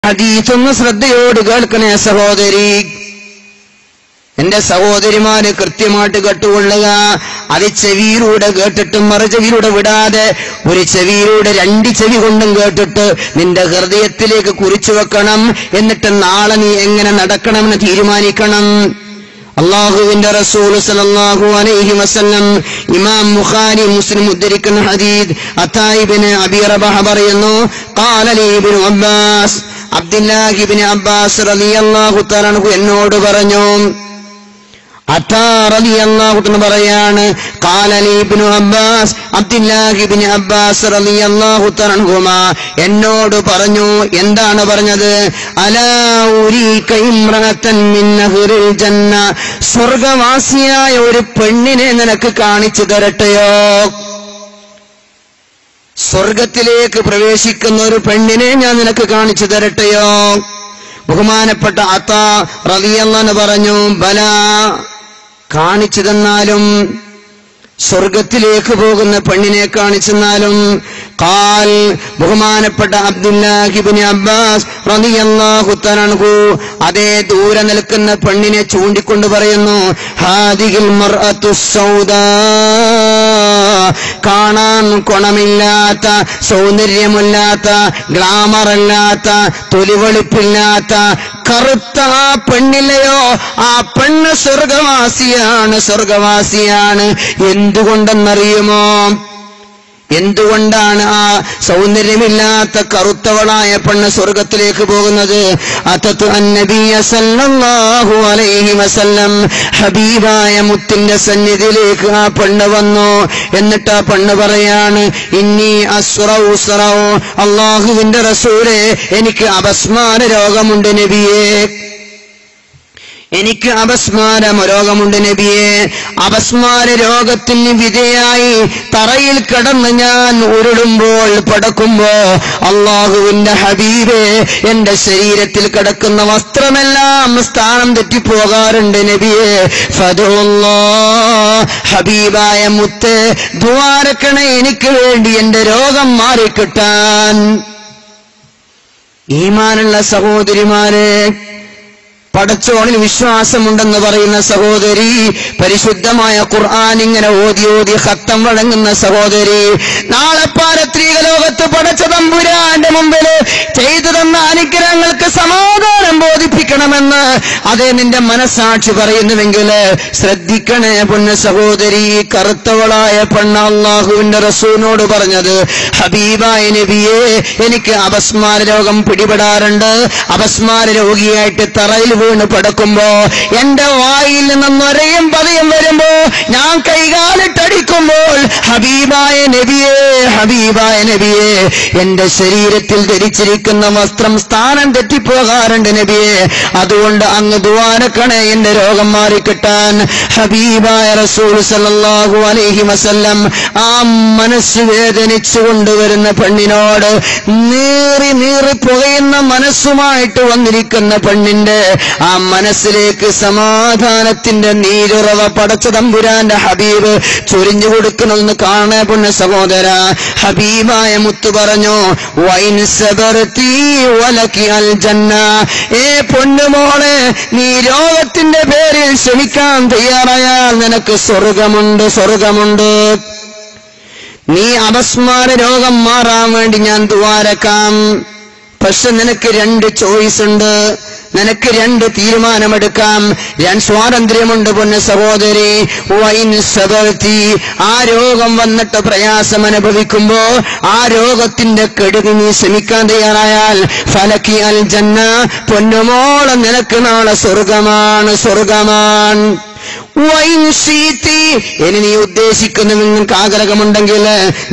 ഹദീസൊന്ന് ശ്രദ്ധയോട് കേൾക്കണേ സഹോദരി എന്റെ സഹോദരിമാര് കൃത്യമായിട്ട് കേട്ടുകൊള്ളുക അത് ചെവിയിലൂടെ കേട്ടിട്ടും മറു ചെവിയിലൂടെ വിടാതെ ഒരു ചെവിയിലൂടെ രണ്ട് ചെവി കൊണ്ടും കേട്ടിട്ട് നിന്റെ ഹൃദയത്തിലേക്ക് കുറിച്ചു വെക്കണം എന്നിട്ട് നാളെ നീ എങ്ങനെ നടക്കണമെന്ന് തീരുമാനിക്കണം അള്ളാഹുവിന്റെ റസൂൽ സല്ലല്ലാഹു അലൈഹി വസല്ലം ഇമാം ബുഖാരി മുസ്ലിം ഉദ്ധരിക്കുന്ന ഹദീദ് അത്തായിബിന് അബി റബഹ പറയുന്നു ഖാല ലി ഇബ്നു അബ്ബാസ് അബ്ദുല്ലാഹിബ്നു അബ്ബാസ് റളിയല്ലാഹു തആല അൻഹു എന്നോട് പറഞ്ഞു അത്താ റളിയല്ലാഹു തആല പറയാണ് ഖാല ലി ഇബ്നു അബ്ബാസ് അബ്ദുല്ലാഹിബ്നു അബ്ബാസ് റളിയല്ലാഹു തആല അൻഹുമാ എന്നോട് പറഞ്ഞു എന്താണ് പറഞ്ഞത് അലാ ഉരീക ഇംറഅത്തൻ മിൻ അഹ്ലിൽ ജന്ന സ്വർഗവാസിയായ ഒരു പെണ്ണിനെ നിനക്ക് കാണിച്ചു തരട്ടെയോ സ്വർഗത്തിലേക്ക് പ്രവേശിക്കുന്ന ഒരു പെണ്ണിനെ ഞാൻ നിനക്ക് കാണിച്ചു തരട്ടെയോ ബഹുമാനപ്പെട്ട അത്ത റളിയല്ലാഹു പറഞ്ഞു ബല കാണിച്ചു തന്നാലും സ്വർഗത്തിലേക്ക് പോകുന്ന പെണ്ണിനെ കാണിച്ചെന്നാലും കാൽ ബഹുമാനപ്പെട്ട അബ്ദുല്ലാഹിബിന് അബ്ബാസ് റളിയല്ലാഹു തആലഹു അതേ ദൂരെ നിൽക്കുന്ന പെണ്ണിനെ ചൂണ്ടിക്കൊണ്ട് പറയുന്നു ഹാദിഹിൽ മർഅത്തു സൗദാ കാണാൻ ഗുണമില്ലാത്ത സൗന്ദര്യമില്ലാത്ത ഗ്ലാമറല്ലാത്ത തൊലിവെളുപ്പില്ലാത്ത കറുത്ത ആ പെണ്ണില്ലയോ ആ പെണ്ണ് സ്വർഗവാസിയാണ് സ്വർഗവാസിയാണ് എന്തുകൊണ്ടെന്നറിയുമോ എന്തുകൊണ്ടാണ് ആ സൗന്ദര്യമില്ലാത്ത കറുത്തവളായ പെണ്ണ് സ്വർഗത്തിലേക്ക് പോകുന്നത് അതത്തു അന്നബിയ സല്ലല്ലാഹു അലൈഹി വസല്ലം ഹബീബായ മുത്തിന്റെ സന്നിധിയിലേക്ക് ആ പെണ്ണ് വന്നു എന്നിട്ട് ആ പെണ്ണ് പറയാണ് ഇന്നി അസ്റൗ സറൗ അള്ളാഹുവിന്റെ റസൂലെ എനിക്ക് അപസ്മാര രോഗമുണ്ട് നബിയേ എനിക്ക് അപസ്മാര രോഗമുണ്ട് നബിയെ അപസ്മാര രോഗത്തിന് വിധേയായി തറയിൽ കിടന്ന് ഞാൻ ഉരുളുമ്പോൾ പടക്കുമ്പോ അള്ളാഹുവിന്റെ ഹബീബെ എന്റെ ശരീരത്തിൽ കിടക്കുന്ന വസ്ത്രമെല്ലാം സ്ഥാനം തെറ്റിപ്പോകാറുണ്ട് നബിയെ ഫതുല്ലാ ഹബീബായ മുത്ത് ദ്വാരക്കണ എനിക്ക് വേണ്ടി എന്റെ രോഗം മാറിക്കിട്ടാൻ ഈമാനുള്ള സഹോദരിമാരെ പടച്ചോണിൽ വിശ്വാസമുണ്ടെന്ന് പറയുന്ന സഹോദരി പരിശുദ്ധമായ ഖുർആൻ ഇങ്ങനെ ഓതി ഓതി ഹത്തം വഴങ്ങുന്ന സഹോദരി നാളെ പാരത്രീക ലോകത്ത് പടച്ച തമ്പുരാന്റെ മുമ്പിൽ ചെയ്തു തന്ന അനുഗ്രഹങ്ങൾക്ക് സമാധാനം ബോധിപ്പിക്കണമെന്ന് അതേ നിന്റെ മനസാക്ഷി പറയുന്നുവെങ്കിൽ ശ്രദ്ധിക്കണേ പൊന്ന സഹോദരി കറുത്തവളായ പെണ്ണ അള്ളാഹുവിന്റെ റസൂലിനോട് പറഞ്ഞത് ഹബീബായ നബിയെ എനിക്ക് അപസ്മാര രോഗം പിടിപെടാറുണ്ട് അപസ്മാര രോഗിയായിട്ട് തറയിൽ വീണ് പടക്കുമ്പോ എന്റെ വായിൽ നിന്ന് നൊരയും പതയും വരുമ്പോ ഞാൻ കൈകാലിട്ടടിക്കുമ്പോൾ ഹബീബായ നബിയെ ഹബീബായ നബിയെ എന്റെ ശരീരത്തിൽ ധരിച്ചിരിക്കുന്ന വസ്ത്രം സ്ഥാനം തെറ്റിപ്പോകാറുണ്ട് നബിയെ അതുകൊണ്ട് അങ്ങ് ദ്വാരക്കണേ എന്റെ രോഗം മാറിക്കിട്ടാൻ ഹബീബായ റസൂൽ സല്ലല്ലാഹു അലൈഹി വസല്ലം ആ മനസ്സ് വേദനിച്ചു കൊണ്ടുവരുന്ന പെണ്ണിനോട് നീറി നീറി പുകയുന്ന മനസ്സുമായിട്ട് വന്നിരിക്കുന്ന പെണ്ണിന്റെ ആ മനസ്സിലേക്ക് സമാധാനത്തിന്റെ നീരുറവ പടച്ച തമ്പുരാന്റെ ഹബീബ് ചൊരിഞ്ഞു കൊടുക്കണമെന്ന് കാണേ പൊണ്ണ സഹോദര ഹബീബായ മുത്തു പറഞ്ഞു വൈൻ സബർത്തി വലക്കി അൽ ജന്ന ഏ പൊന്നുമോളെ നീ രോഗത്തിന്റെ പേരിൽ ക്ഷമിക്കാൻ തയ്യാറായാൽ നിനക്ക് സ്വർഗമുണ്ട് സ്വർഗമുണ്ട് നീ അപസ്മാര രോഗം മാറാൻ വേണ്ടി ഞാൻ ദ്വാരക്കാം പക്ഷെ നിനക്ക് രണ്ട് ചോയ്സ് ഉണ്ട് നിനക്ക് രണ്ട് തീരുമാനമെടുക്കാം ഞാൻ സ്വാതന്ത്ര്യമുണ്ട് പൊന്ന സഹോദരി വൈൻ സബർത്തി ആ രോഗം വന്നിട്ട് പ്രയാസം അനുഭവിക്കുമ്പോ ആ രോഗത്തിന്റെ കെടുതി നീ ശ്രമിക്കാൻ തയ്യാറായാൽ ഫലക്കി അൽ ജന്ന പൊന്നുമോളം നിനക്ക് നാളെ സ്വർഗമാണ് സ്വർഗമാണ് വൈൻ ശീത്തി ഇനി നീ ഉദ്ദേശിക്കുന്ന നിങ്ങൾക്ക് ആഗ്രഹമുണ്ടെങ്കിൽ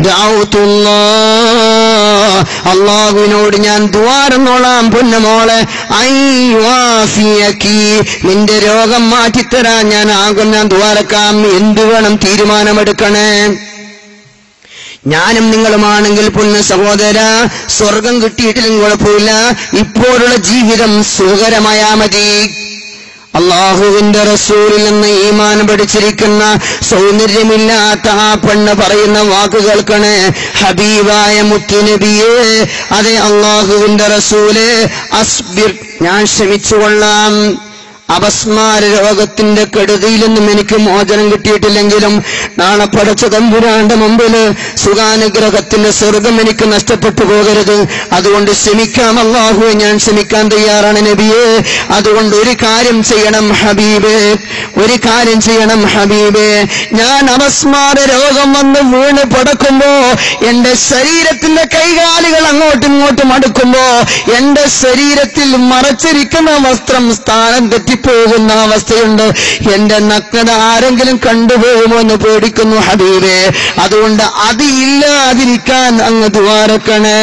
അള്ളാഹുവിനോട് ഞാൻ ദ്വാരന്നോളാം പൊന്നമോളെ ഐവാഫിയക്കി നിന്റെ രോഗം മാറ്റിത്തരാൻ ഞാൻ ആകും ഞാൻ ദ്വാരക്കാം എന്തു വേണം തീരുമാനമെടുക്കണേ ഞാനും നിങ്ങളുമാണെങ്കിൽ പൊന്ന് സഹോദര സ്വർഗം കിട്ടിയിട്ടില്ലെങ്കിൽ കുഴപ്പമില്ല ഇപ്പോഴുള്ള ജീവിതം സുഖകരമായാ മതി അള്ളാഹുവിന്റെ റസൂലിൽ നിന്ന് ഈമാൻ പഠിച്ചിരിക്കുന്ന സൗന്ദര്യമില്ലാത്ത ആ പെണ്ണ് പറയുന്ന വാക്കുകൾക്കാണ് ഹബീബായ മുത്തുനബിയെ അതെ അള്ളാഹുവിന്റെ റസൂല് അസ്ബിർ ഞാൻ ക്ഷമിച്ചുകൊള്ളാം അപസ്മാര രോഗത്തിന്റെ കെടുതിയിൽ നിന്നും എനിക്ക് മോചനം കിട്ടിയിട്ടില്ലെങ്കിലും നാളെ പടച്ച തമ്പുരാന്റെ മുമ്പില് സുഖാനുഗ്രഹത്തിന്റെ സ്വർഗം എനിക്ക് നഷ്ടപ്പെട്ടു പോകരുത് അതുകൊണ്ട് ക്ഷമിക്കാം അള്ളാഹുവെ ഞാൻ ക്ഷമിക്കാൻ തയ്യാറാണ് നബിയെ അതുകൊണ്ട് ഒരു കാര്യം ചെയ്യണം ഹബീബേ ഒരു കാര്യം ചെയ്യണം ഹബീബേ ഞാൻ അപസ്മാര രോഗം വന്ന് വീണ് പടക്കുമ്പോ എന്റെ ശരീരത്തിന്റെ കൈകാലുകൾ അങ്ങോട്ടും ഇങ്ങോട്ടും അടുക്കുമ്പോ എന്റെ ശരീരത്തിൽ മറച്ചിരിക്കുന്ന വസ്ത്രം സ്ഥാനം തെറ്റിപ്പോകുന്ന അവസ്ഥയുണ്ട് എന്റെ നഗ്നത ആരെങ്കിലും കണ്ടുപോകുമോ എന്ന് പേടിക്കുന്നു ഹബീബേ അതുകൊണ്ട് അത് ഇല്ലാതിരിക്കാൻ അങ്ങ് ദ്വാരക്കണേ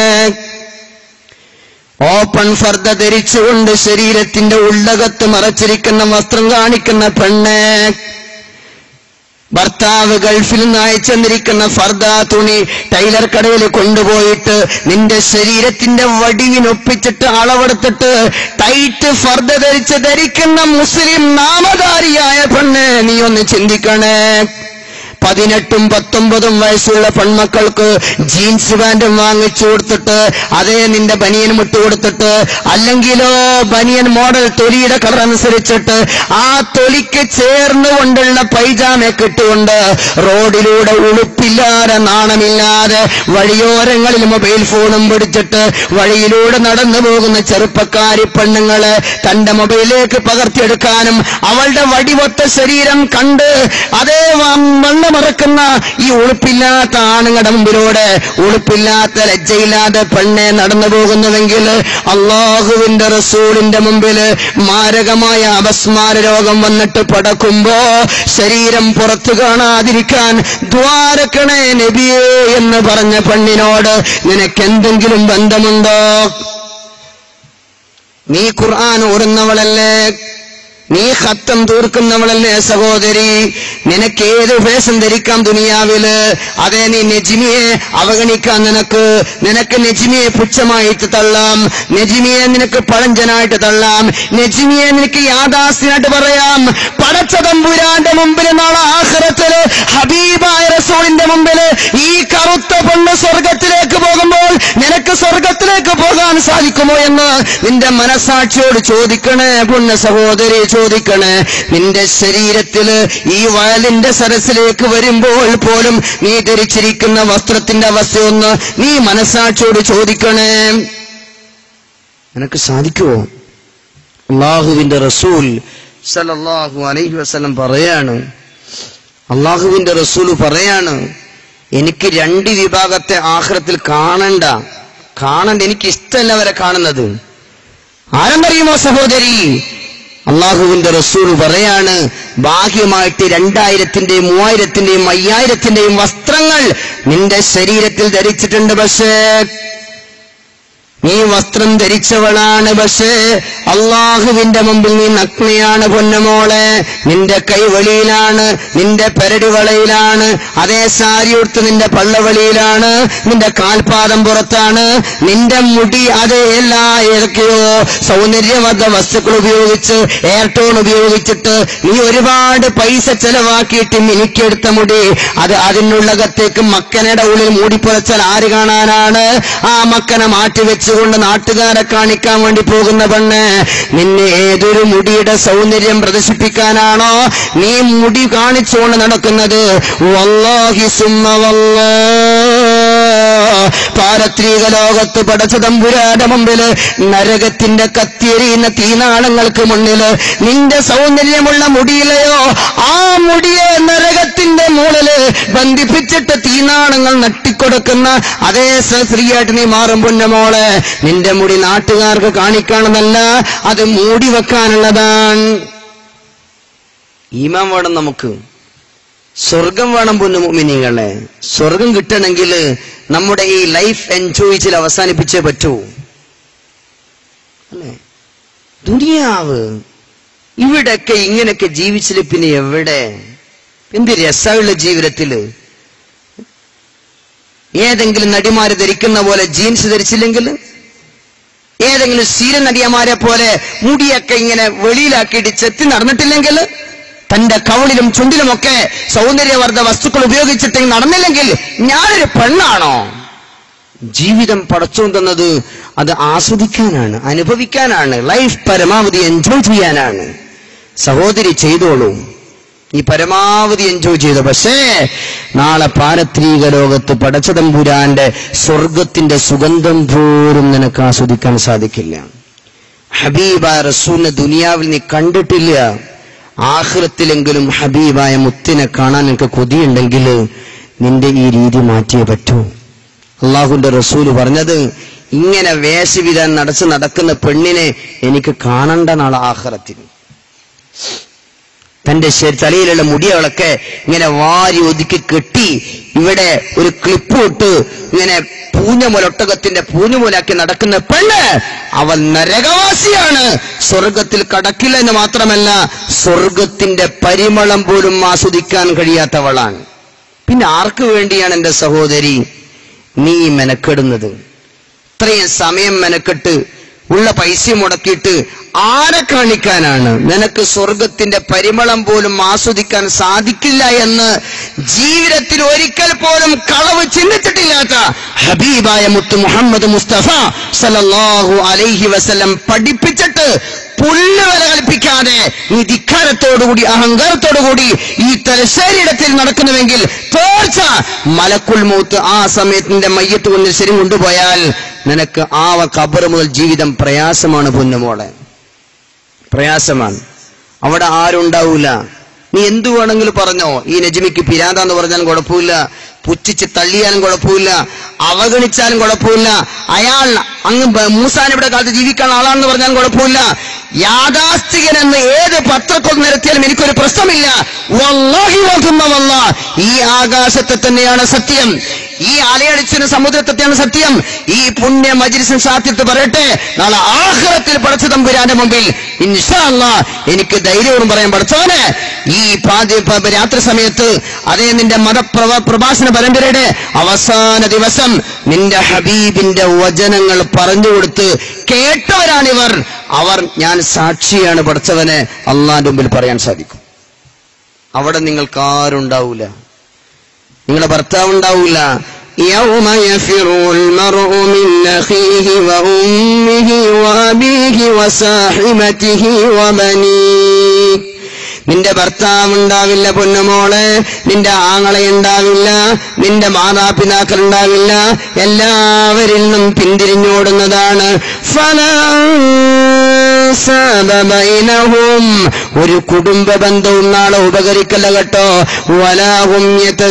ഓപ്പൺ ഫർദ ധരിച്ചുകൊണ്ട് ശരീരത്തിന്റെ ഉള്ളകത്ത് മറച്ചിരിക്കുന്ന വസ്ത്രം കാണിക്കുന്ന പെണ്ണ് ഭർത്താവ് ഗൾഫിൽ നിന്ന് അയച്ചെന്നിരിക്കുന്ന ഫർദ തുണി ടൈലർ കടയിൽ കൊണ്ടുപോയിട്ട് നിന്റെ ശരീരത്തിന്റെ വടിവിനൊപ്പിച്ചിട്ട് അളവെടുത്തിട്ട് ടൈറ്റ് ഫർദ ധരിച്ച് ധരിക്കുന്ന മുസ്ലിം നാമധാരിയായ പെണ്ണ് നീ ഒന്ന് ചിന്തിക്കണേ പതിനെട്ടും പത്തൊമ്പതും വയസ്സുള്ള പെൺമക്കൾക്ക് ജീൻസ് പാന്റും വാങ്ങിച്ചു കൊടുത്തിട്ട് അതേ നിന്റെ ബനിയൻ മുട്ട് കൊടുത്തിട്ട് അല്ലെങ്കിലോ ബനിയൻ മോഡൽ തൊലിയുടെ കളർ അനുസരിച്ചിട്ട് ആ തൊലിക്ക് ചേർന്നുകൊണ്ടുള്ള പൈജാമയൊക്കെ ഇട്ടുകൊണ്ട് റോഡിലൂടെ ഉളുപ്പില്ലാതെ നാണമില്ലാതെ വഴിയോരങ്ങളിൽ മൊബൈൽ ഫോണും പിടിച്ചിട്ട് വഴിയിലൂടെ നടന്നു പോകുന്ന ചെറുപ്പക്കാരി പെണ്ണുങ്ങള് തന്റെ മൊബൈലിലേക്ക് പകർത്തിയെടുക്കാനും അവളുടെ വടിവൊത്ത ശരീരം കണ്ട് അതേ വണ്ണ മറക്കുന്ന ഈ ഉളുപ്പില്ലാത്ത ആണുങ്ങളുടെ മുമ്പിലൂടെ ഉളുപ്പില്ലാത്ത ലജ്ജയില്ലാതെ പെണ്ണെ നടന്നു പോകുന്നുവെങ്കിൽ അള്ളാഹുവിന്റെ റസൂലിന്റെ മുമ്പിൽ മാരകമായ അപസ്മാര രോഗം വന്നിട്ട് പടക്കുമ്പോ ശരീരം പുറത്തു കാണാതിരിക്കാൻ ദ്വാരക്കണേ നബിയേ എന്ന് പറഞ്ഞ പെണ്ണിനോട് നിനക്കെന്തെങ്കിലും ബന്ധമുണ്ടോ നീ ഖുർആൻ ഓടുന്നവളല്ലേ നീ ഹത്തം തീർക്കുന്നവളല്ലേ സഹോദരി നിനക്ക് ഏത് വേഷം ധരിക്കാം ദുനിയാവില് അതേ നീ നെജിമിയെ അവഗണിക്കാൻ നിനക്ക് നിനക്ക് നെജിമിയെ പുച്ഛമായിട്ട് തള്ളാം നെജിമിയെ നിനക്ക് പഴഞ്ചനായിട്ട് തള്ളാം നെജിമിയെ നിനക്ക് യാഥാസ്ഥ്യനായിട്ട് പറയാം പടച്ച തമ്പുരാന്റെ മുമ്പിൽ നാളെ ആഹ്റത്തില് ഹബീബായ റസൂലിന്റെ മുമ്പില് ഈ കറുത്ത പെണ്ണ് സ്വർഗത്തിലേക്ക് പോകുമ്പോൾ നിനക്ക് സ്വർഗത്തിലേക്ക് പോകാൻ സാധിക്കുമോ എന്ന് നിന്റെ മനസാക്ഷിയോട് ചോദിക്കണേ പുണ്യ സഹോദരി ചോദിക്കണേ നിന്റെ ശരീരത്തില് ഈ വയലിന്റെ സരസിലേക്ക് വരുമ്പോൾ പോലും നീ ധരിച്ചിരിക്കുന്ന വസ്ത്രത്തിന്റെ അവസ്ഥയൊന്ന് നീ മനസാക്ഷിയോട് ചോദിക്കണേ നിനക്ക് സാധിക്കുമോ അള്ളാഹുവിന്റെ റസൂൽ സല്ലല്ലാഹു അലൈഹി വസല്ലം പറയാണ് അള്ളാഹുവിന്റെ റസൂൽ പറയാണ് എനിക്ക് രണ്ട് വിഭാഗത്തെ ആഹ്റത്തിൽ കാണണ്ട കാണണ്ട എനിക്ക് ഇഷ്ടമല്ല അവരെ കാണുന്നത് ആരെന്നറിയുമോ സഹോദരി അള്ളാഹുവിന്റെ റസൂൽ പറയാണ് ബാഹ്യമായിട്ട് രണ്ടായിരത്തിന്റെയും മൂവായിരത്തിന്റെയും അയ്യായിരത്തിന്റെയും വസ്ത്രങ്ങൾ നിന്റെ ശരീരത്തിൽ ധരിച്ചിട്ടുണ്ട് പക്ഷേ നീ വസ്ത്രം ധരിച്ചവളാണ് പക്ഷേ അള്ളാഹുവിന്റെ മുമ്പിൽ നീ നഗ്നയാണ് പൊന്നമോളെ നിന്റെ കൈവളിയിലാണ് നിന്റെ പെരടിവളയിലാണ് അതേ സാരി ഉടുത്ത് നിന്റെ പള്ളവളിയിലാണ് നിന്റെ കാൽപാദം പുറത്താണ് നിന്റെ മുടി അതേ എല്ലാ ഏതൊക്കെയോ സൗന്ദര്യവർദ്ധ വസ്തുക്കൾ ഉപയോഗിച്ച് എയർടോൺ ഉപയോഗിച്ചിട്ട് നീ ഒരുപാട് പൈസ ചെലവാക്കിയിട്ട് മിനിക്കെടുത്ത മുടി അത് അതിനുള്ളകത്തേക്ക് മക്കനയുടെ ഉള്ളിൽ മൂടിപ്പുറച്ചാൽ ആര് കാണാനാണ് ആ മക്കനെ മാറ്റിവെച്ചുകൊണ്ട് നാട്ടുകാരെ കാണിക്കാൻ വേണ്ടി പോകുന്ന പെണ്ണ് നിന്നെ ഏതൊരു മുടിയുടെ സൗന്ദര്യം പ്രദർശിപ്പിക്കാനാണോ നീ മുടി കാണിച്ചുകൊണ്ട് നടക്കുന്നത് വല്ലാഹി സുമ്മ വല്ലാ പാരത്രിക ലോകത്ത് പടച്ച തമ്പുരാന്റെ മുമ്പില് നരകത്തിന്റെ കത്തിയെരിയുന്ന തീനാളങ്ങൾക്ക് മുന്നില് നിന്റെ സൗന്ദര്യമുള്ള മുടിയിലെയോ ആ മുടിയെ നരകത്തിന്റെ മുകളില് ബന്ധിപ്പിച്ചിട്ട് തീനാളങ്ങൾ നട്ടിക്കൊടുക്കുന്ന അതേ സ്ത്രീയായിട്ട് നീ മാറും പൊന്നമോളെ നിന്റെ മുടി നാട്ടുകാർക്ക് കാണിക്കണമെന്നല്ല അത് മൂടി വെക്കാനുള്ളതാണ് ഈമാൻ വേണം നമുക്ക് സ്വർഗം വേണം പൊന്നുമിനിങ്ങളെ സ്വർഗം കിട്ടണമെങ്കിൽ നമ്മുടെ ഈ ലൈഫ് എൻജോയ് ചെയ്ത് അവസാനിപ്പിച്ചേ പറ്റൂ അല്ലേ ദുനിയാവ് ഇവിടെയൊക്കെ ഇങ്ങനെയൊക്കെ ജീവിച്ചില്ല പിന്നെ എവിടെ എന്ത് രസമുള്ള ജീവിതത്തില് ഏതെങ്കിലും നടിമാര് ധരിക്കുന്ന പോലെ ജീൻസ് ധരിച്ചില്ലെങ്കിൽ ഏതെങ്കിലും സ്ഥിര നടിയന്മാരെ പോലെ മുടിയൊക്കെ ഇങ്ങനെ വെളിയിലാക്കിയിട്ട് ചെത്തി നടന്നിട്ടില്ലെങ്കിൽ തന്റെ കവളിലും ചുണ്ടിലുമൊക്കെ സൗന്ദര്യവർദ്ധ വസ്തുക്കൾ ഉപയോഗിച്ചിട്ട് നടന്നില്ലെങ്കിൽ ഞാനൊരു പെണ്ണാണോ ജീവിതം പടച്ചോൻ തന്നത് അത് ആസ്വദിക്കാനാണ് അനുഭവിക്കാനാണ് ലൈഫ് പരമാവധി എൻജോയ് ചെയ്യാനാണ് സഹോദരി ചെയ്തോളൂ നീ പരമാവധി എൻജോയ് ചെയ്തു പക്ഷേ നാളെ പാരത്രീക ലോകത്ത് പടച്ചതമ്പുരാന്റെ സ്വർഗത്തിന്റെ സുഗന്ധം പോലും നിനക്ക് ആസ്വദിക്കാൻ സാധിക്കില്ല ഹബീബായ റസൂലിനെ ദുനിയാവിൽ നീ കണ്ടിട്ടില്ല ആഹ്റത്തിലെങ്കിലും ഹബീബായ മുത്തിനെ കാണാൻ നിനക്ക് കൊതിയുണ്ടെങ്കിൽ നിന്റെ ഈ രീതി മാറ്റിയേ പറ്റൂ അള്ളാഹുന്റെ റസൂല് പറഞ്ഞത് ഇങ്ങനെ വേഷവിധാൻ നടച്ച് നടക്കുന്ന പെണ്ണിനെ എനിക്ക് കാണണ്ട നാളെ ആഹ്റത്തിൽ തന്റെ ശരി- തലയിലുള്ള മുടികളൊക്കെ ഇങ്ങനെ വാരി ഒതുക്കി കെട്ടി ഇവിടെ ഒരു ക്ലിപ്പ് ഇട്ട് ഇങ്ങനെ പൂഞ്ഞമുലൊട്ടകത്തിന്റെ പൂഞ്ഞുമുലാക്കി നടക്കുന്ന പെണ്ണ് അവൾ നരകവാസിയാണ് സ്വർഗത്തിൽ കടക്കില്ല എന്ന് മാത്രമല്ല സ്വർഗത്തിന്റെ പരിമളം പോലും ആസ്വദിക്കാൻ കഴിയാത്തവളാണ് പിന്നെ ആർക്ക് വേണ്ടിയാണ് എന്റെ സഹോദരി നീ മെനക്കെടുന്നത് ഇത്രയും സമയം മെനക്കെട്ട് ഉള്ള പൈസ മുടക്കിയിട്ട് ആരെ കാണിക്കാനാണ് നിനക്ക് സ്വർഗത്തിന്റെ പരിമളം പോലും ആസ്വദിക്കാൻ സാധിക്കില്ല എന്ന് ജീവിതത്തിൽ ഒരിക്കൽ പോലും കളവ് ചിന്തിച്ചിട്ടില്ലാത്ത ഹബീബായ മുത്ത് മുഹമ്മദ് മുസ്തഫ സല്ലല്ലാഹു അലൈഹി വസല്ലം പഠിപ്പിച്ചിട്ട് പുല്ല് വില കൽപ്പിക്കാതെ നീ ധിക്കാരത്തോടുകൂടി അഹങ്കാരത്തോടുകൂടി ഈ തലശ്ശേരിയിടത്തിൽ നടക്കുന്നുവെങ്കിൽ തീർച്ച മലക്കുൽ മൂത്ത് ആ സമയത്തിന്റെ മയ്യത്ത് കൊണ്ട് ശരി കൊണ്ടുപോയാൽ നിനക്ക് ആ കബർ മുതൽ ജീവിതം പ്രയാസമാണ് പൊന്നുമോളെ പ്രയാസമാണ് അവിടെ ആരുണ്ടാവൂല നീ എന്തു വേണമെങ്കിലും പറഞ്ഞോ ഈ നജ്മിക്ക് പിരാന്താന്ന് പറഞ്ഞാലും കുഴപ്പമില്ല പുച്ഛിച്ച് തള്ളിയാലും കുഴപ്പമില്ല അവഗണിച്ചാലും കുഴപ്പമില്ല അയാൾ അങ്ങ് ബ- മൂസാനിവിടെ കാലത്ത് ജീവിക്കാൻ ആളാണെന്ന് പറഞ്ഞാലും കുഴപ്പമില്ല യാഥാസ്ഥികൻ എന്ന് ഏത് പത്രക്കൊന്ന് നിരത്തിയാലും എനിക്കൊരു പ്രശ്നമില്ല വല്ലാഹി വകുന്ന വല്ല ഈ ആകാശത്തെ തന്നെയാണ് സത്യം ഈ അലയടിച്ചിന് സമുദ്രത്തെ തന്നെയാണ് സത്യം ഈ പുണ്യ മജിരിസിൻ സാധ്യത്ത് പറയട്ടെ നാളെ ആഹ്റത്തിൽ പടച്ച തമ്പുരാന്റെ മുമ്പിൽ ഇൻഷാ അല്ലാ എനിക്ക് ധൈര്യവും പറയാൻ പഠിച്ചവന് ഈ പാതി പ- രാത്രി സമയത്ത് അതേ നിന്റെ മതപ്രവ പ്രഭാഷണ പരമ്പരയുടെ അവസാന ദിവസം നിന്റെ ഹബീബിന്റെ വചനങ്ങൾ പറഞ്ഞു കൊടുത്ത് കേട്ടവരാണിവർ അവർ ഞാൻ സാക്ഷിയാണ് പഠിച്ചവന് അള്ളാന്റെ മുമ്പിൽ പറയാൻ സാധിക്കും അവിടെ നിങ്ങൾക്ക് ആരുണ്ടാവൂല നിങ്ങളുടെ ഭർത്താവ് ഉണ്ടാവൂല يوم يفر المرء من أخيه وأمه وأبيه وصاحبته وبنيه നിന്റെ ഭർത്താവ് ഉണ്ടാവില്ല പൊന്നുമോളെ നിന്റെ ആങ്ങളെ ഉണ്ടാവില്ല നിന്റെ മാതാപിതാക്കൾ ഉണ്ടാവില്ല എല്ലാവരിൽ നിന്നും പിന്തിരിഞ്ഞോടുന്നതാണ് ഫലം ഒരു കുടുംബ ബന്ധവും നാളെ ഉപകരിക്കല്ല കേട്ടോ വലാഹും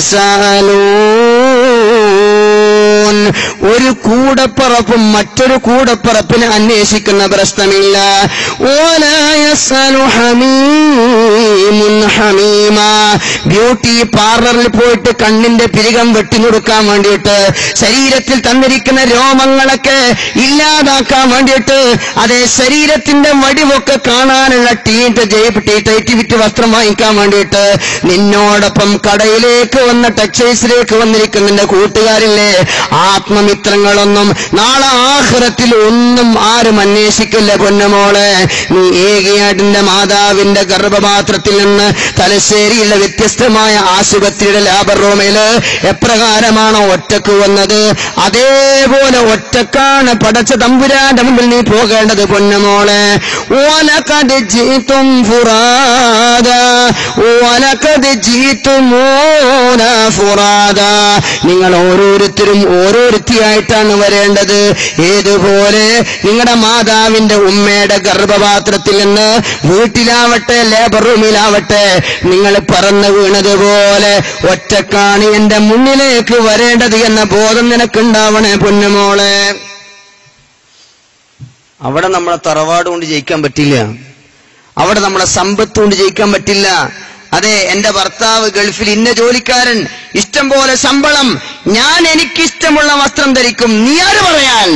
യതസാലൂൻ ഒരു കൂടപ്പറപ്പും മറ്റൊരു കൂടപ്പറപ്പിനെ അന്വേഷിക്കുന്ന പ്രശ്നമില്ല ഓലായസലു ഹമീമുൻ ഹമീമ ബ്യൂട്ടി പാർലറിൽ പോയിട്ട് കണ്ണിന്റെ പിരികം വെട്ടിനുറുക്കാൻ വേണ്ടിയിട്ട് ശരീരത്തിൽ തന്നിരിക്കുന്ന രോമങ്ങളൊക്കെ ഇല്ലാതാക്കാൻ വേണ്ടിയിട്ട് അതേ ശരീരത്തിന്റെ വടിവൊക്കെ കാണാനുള്ള ടീറ്റ് ടൈറ്റ് വിറ്റ് വസ്ത്രം വാങ്ങിക്കാൻ വേണ്ടിയിട്ട് നിന്നോടൊപ്പം കടയിലേക്ക് വന്ന ടെക്സ്റ്റൈൽസിലേക്ക് വന്നിരിക്കുന്ന നിന്റെ കൂട്ടുകാരില്ലേ ആത്മമിത്രങ്ങളൊന്നും നാളെ ആഹ്റത്തിൽ ഒന്നും ആരും അന്വേഷിക്കില്ല പൊന്നുമോളെ നീ ഏകയാടിന്റെ മാതാവിന്റെ ഗർഭപാത്രത്തിൽ നിന്ന് തലശ്ശേരിയിലെ വ്യത്യസ്തമായ ആശുപത്രിയുടെ ലാബർ റൂമില് എപ്രകാരമാണോ ഒറ്റക്ക് വന്നത് അതേപോലെ ഒറ്റക്കാണ് പടച്ച തമ്പുരാന്റെ മുമ്പിൽ നീ പോകേണ്ടത് പൊന്നുമോളെ ഓലക്കത് ജീത്തും ഫുറാദ ഓലക്കത് ജീത്തുമോന ഫുറാദ നിങ്ങൾ ഓരോരുത്തരും ഓരോരുത്തിയായിട്ടാണ് വരേണ്ടത് ഏതുപോലെ നിങ്ങളുടെ മാതാവിന്റെ ഉമ്മയുടെ ഗർഭപാത്രത്തിൽ നിന്ന് വീട്ടിലാവട്ടെ ലേബർ റൂമിലാവട്ടെ നിങ്ങൾ പറന്നു വീണതുപോലെ ഒറ്റക്കാണ് എന്റെ മുന്നിലേക്ക് വരേണ്ടത് എന്ന ബോധം നിനക്കുണ്ടാവണേ പൊന്നുമോളെ അവിടെ നമ്മളെ തറവാട് കൊണ്ട് ജയിക്കാൻ പറ്റില്ല അവിടെ നമ്മളെ സമ്പത്ത് കൊണ്ട് ജയിക്കാൻ പറ്റില്ല അതെ എന്റെ ഭർത്താവ് ഗൾഫിൽ ഇന്ന ജോലിക്കാരൻ ഇഷ്ടം പോലെ ശമ്പളം ഞാൻ എനിക്കിഷ്ടമുള്ള വസ്ത്രം ധരിക്കും നീ ആര് പറയാൻ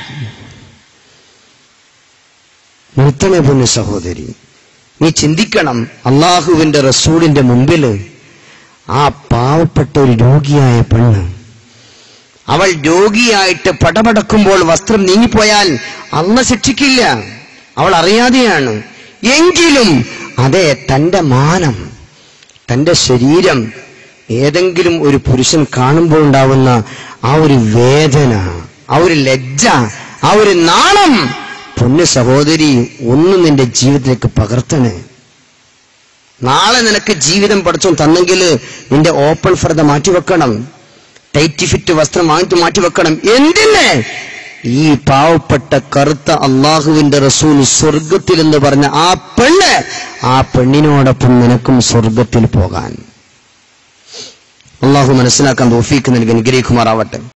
നിർത്തണേ പൊന്നു സഹോദരി നീ ചിന്തിക്കണം അള്ളാഹുവിന്റെ റസൂലിന്റെ മുമ്പിൽ ആ പാവപ്പെട്ട ഒരു രോഗിയായ പെണ്ണ് അവൾ രോഗിയായിട്ട് പടപടക്കുമ്പോൾ വസ്ത്രം നീങ്ങിപ്പോയാൽ അല്ല ശിക്ഷിക്കില്ല അവൾ അറിയാതെയാണ് എങ്കിലും അതെ തന്റെ മാനം തന്റെ ശരീരം ഏതെങ്കിലും ഒരു പുരുഷൻ കാണുമ്പോൾ ഉണ്ടാവുന്ന ആ ഒരു വേദന ആ ഒരു ലജ്ജ ആ ഒരു നാണം പൊന്നു സഹോദരി ഒന്നും നിന്റെ ജീവിതത്തിലേക്ക് പകർത്തണേ നാളെ നിനക്ക് ജീവിതം പഠിച്ചോ തന്നെങ്കിൽ നിന്റെ ഓപ്പൺ ഫർദ മാറ്റിവെക്കണം ടൈറ്റ് ഫിറ്റ് വസ്ത്രം വാങ്ങിച്ചു മാറ്റിവെക്കണം എന്തിന് ഈ പാവപ്പെട്ട കറുത്ത അള്ളാഹുവിന്റെ റസൂൽ സ്വർഗത്തിൽ എന്ന് പറഞ്ഞ ആ പെണ്ണ് ആ പെണ്ണിനോടൊപ്പം നിനക്കും സ്വർഗത്തിൽ പോകാൻ അള്ളാഹു മനസ്സിലാക്കാൻ തോഫീക്ക് നൽകി അനുഗ്രഹിക്കുമാറാവട്ടെ